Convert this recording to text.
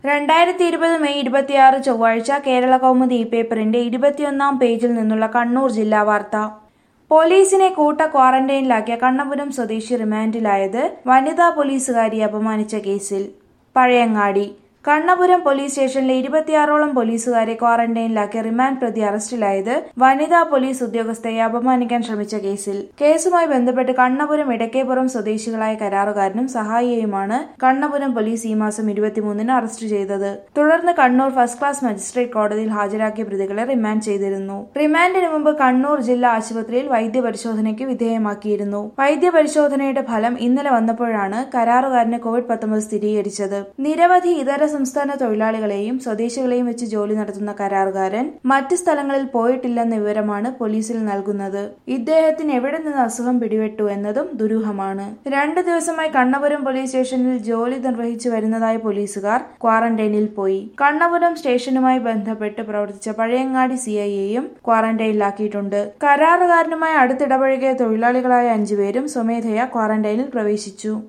രണ്ടായിരത്തി ഇരുപത് മെയ് ഇരുപത്തിയാറ് ചൊവ്വാഴ്ച കേരള കൗമുദി ഈ പേപ്പറിന്റെ ഇരുപത്തിയൊന്നാം പേജിൽ നിന്നുള്ള കണ്ണൂർ ജില്ലാ വാർത്ത പോലീസിനെ കൂട്ട ക്വാറന്റൈനിലാക്കിയ കണ്ണപുരം സ്വദേശി റിമാൻഡിലായത് വനിതാ പോലീസുകാരിയെ അപമാനിച്ച കേസിൽ പഴയങ്ങാടി കണ്ണപുരം പോലീസ് സ്റ്റേഷനിലെ ഇരുപത്തിയാറോളം പോലീസുകാരെ ക്വാറന്റൈനിലാക്കി റിമാൻഡ് പ്രതി അറസ്റ്റിലായത് വനിതാ പോലീസ് ഉദ്യോഗസ്ഥയെ അപമാനിക്കാൻ ശ്രമിച്ച കേസിൽ കേസുമായി ബന്ധപ്പെട്ട് കണ്ണപുരം ഇടക്കേപ്പുറം സ്വദേശികളായ കരാറുകാരനും സഹായിയുമാണ് കണ്ണപുരം പോലീസ് ഈ മാസം ഇരുപത്തിമൂന്നിന് അറസ്റ്റ് ചെയ്തത് തുടർന്ന് കണ്ണൂർ ഫസ്റ്റ് ക്ലാസ് മജിസ്ട്രേറ്റ് കോടതിയിൽ ഹാജരാക്കിയ പ്രതികളെ റിമാൻഡ് ചെയ്തിരുന്നു റിമാൻഡിന് മുമ്പ് കണ്ണൂർ ജില്ലാ ആശുപത്രിയിൽ വൈദ്യപരിശോധനയ്ക്ക് വിധേയമാക്കിയിരുന്നു വൈദ്യപരിശോധനയുടെ ഫലം ഇന്നലെ വന്നപ്പോഴാണ് കരാറുകാരന് കോവിഡ് പത്തൊമ്പത് സ്ഥിരീകരിച്ചത് നിരവധി ഇതര സംസ്ഥാന തൊഴിലാളികളെയും സ്വദേശികളെയും വെച്ച് ജോലി നടത്തുന്ന കരാറുകാരൻ മറ്റ് സ്ഥലങ്ങളിൽ പോയിട്ടില്ലെന്ന വിവരമാണ് പോലീസിൽ നൽകുന്നത് ഇദ്ദേഹത്തിന് എവിടെ നിന്ന് അസുഖം പിടിപെട്ടു എന്നതും ദുരൂഹമാണ് രണ്ടു ദിവസമായി കണ്ണപുരം പോലീസ് സ്റ്റേഷനിൽ ജോലി നിർവഹിച്ചു വരുന്നതായ പോലീസുകാർ ക്വാറന്റൈനിൽ പോയി കണ്ണപുരം സ്റ്റേഷനുമായി ബന്ധപ്പെട്ട് പ്രവർത്തിച്ച പഴയങ്ങാടി സി ഐയെയും ക്വാറന്റൈനിലാക്കിയിട്ടുണ്ട് കരാറുകാരനുമായി അടുത്തിടപഴകിയ തൊഴിലാളികളായ അഞ്ചുപേരും സ്വമേധയാ ക്വാറന്റൈനിൽ പ്രവേശിച്ചു